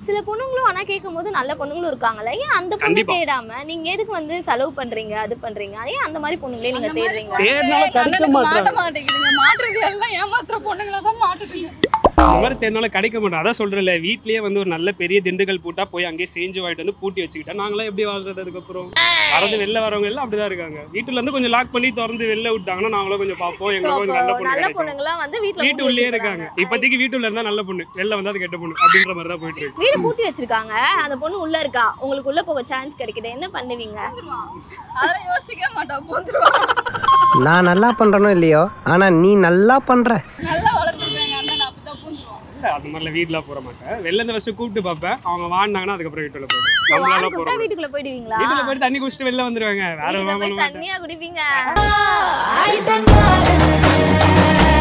சில பொண்ணுங்களும் ஆனா கேட்கும் போது நல்ல பொண்ணுங்களும் இருக்காங்கல்ல ஏன் அந்த பொண்ணு கண்டிப்பா. தேடாம நீங்க எதுக்கு வந்து செலவு பண்றீங்க அது பண்றீங்க ஏன் அந்த மாதிரி பொண்ணுங்களே நீங்க அந்த மாதிரி தேடுறீங்க தேடினாலும் கிடைக்க கண்ணனுக்கு மாட்ட மாட்டாங்க மாட்டேங்குதுங்க மாட்டுறது எல்லாம் ஏமாத்துற பொண்ணுங்களை தான் மாட்டுதுங்க அந்த மாதிரி தேடினாலும் கிடைக்க மாட்டோம் அதான் சொல்றேன்ல வீட்லயே வந்து ஒரு நல்ல பெரிய திண்டுக்கல் பூட்டா போய் அங்கேயே செஞ்சு வாங்கிட்டு வந்து பூட்டி வச்சுக்கிட்டா நாங்களாம் எப்படி வாழ்றது அதுக்கப்புறம் வரது வெளில வரவங்க எல்லாம் அப்படிதான் இருக்காங்க வீட்டுல இருந்து கொஞ்சம் லாக் பண்ணி திறந்து வெளில விட்டாங்கன்னா நாங்களும் கொஞ்சம் பார்ப்போம் So, எங்களுக்கு கொஞ்சம் நல்ல அப்போ பொண்ணு நல்ல கிடைக்கும் பொண்ணுங்களாம் வந்து வீட்டுல வீட்டு உள்ளே இருக்காங்க இப்போதைக்கு வீட்டுல இருந்தா நல்ல பொண்ணு வெளில வந்தா அது கெட்ட பொண்ணு அப்படின்ற மாதிரி தான் போயிட்டு இருக்கு வீடு பூட்டி வச்சிருக்காங்க அந்த பொண்ணு உள்ள இருக்கா உங்களுக்கு உள்ள போக சான்ஸ் கிடைக்குது என்ன பண்ணுவீங்க அதெல்லாம் யோசிக்க மாட்டான் போந்துருவான் நான் நல்லா பண்றேனோ இல்லையோ ஆனா நீ நல்லா பண்ற நல்லா வளர்த்துருக்காங்க அண்ணன் அப்பதான் பூந்துருவான் இல்ல அந்த மாதிரிலாம் வீட்டுல போற மாட்டேன் வெளில இருந்து ஃபர்ஸ்ட் கூப்பிட்டு பார்ப்பேன் அவங்க வாடினாங்கன்னா அதுக்கப்புறம் வீட்டுல போயிடுவேன் So, நம்மளால வாங்கி போற கூப்பிட்டா வீட்டுக்குள்ள போயிடுவீங்களா வீட்டுல போயிட்டு தண்ணி குடிச்சிட்டு வெளில வந்துருவாங்க வேற வீட்டுல பண்ண போய் மாட்டேன் தண்ணியா குடிப்பீங்க I don't know.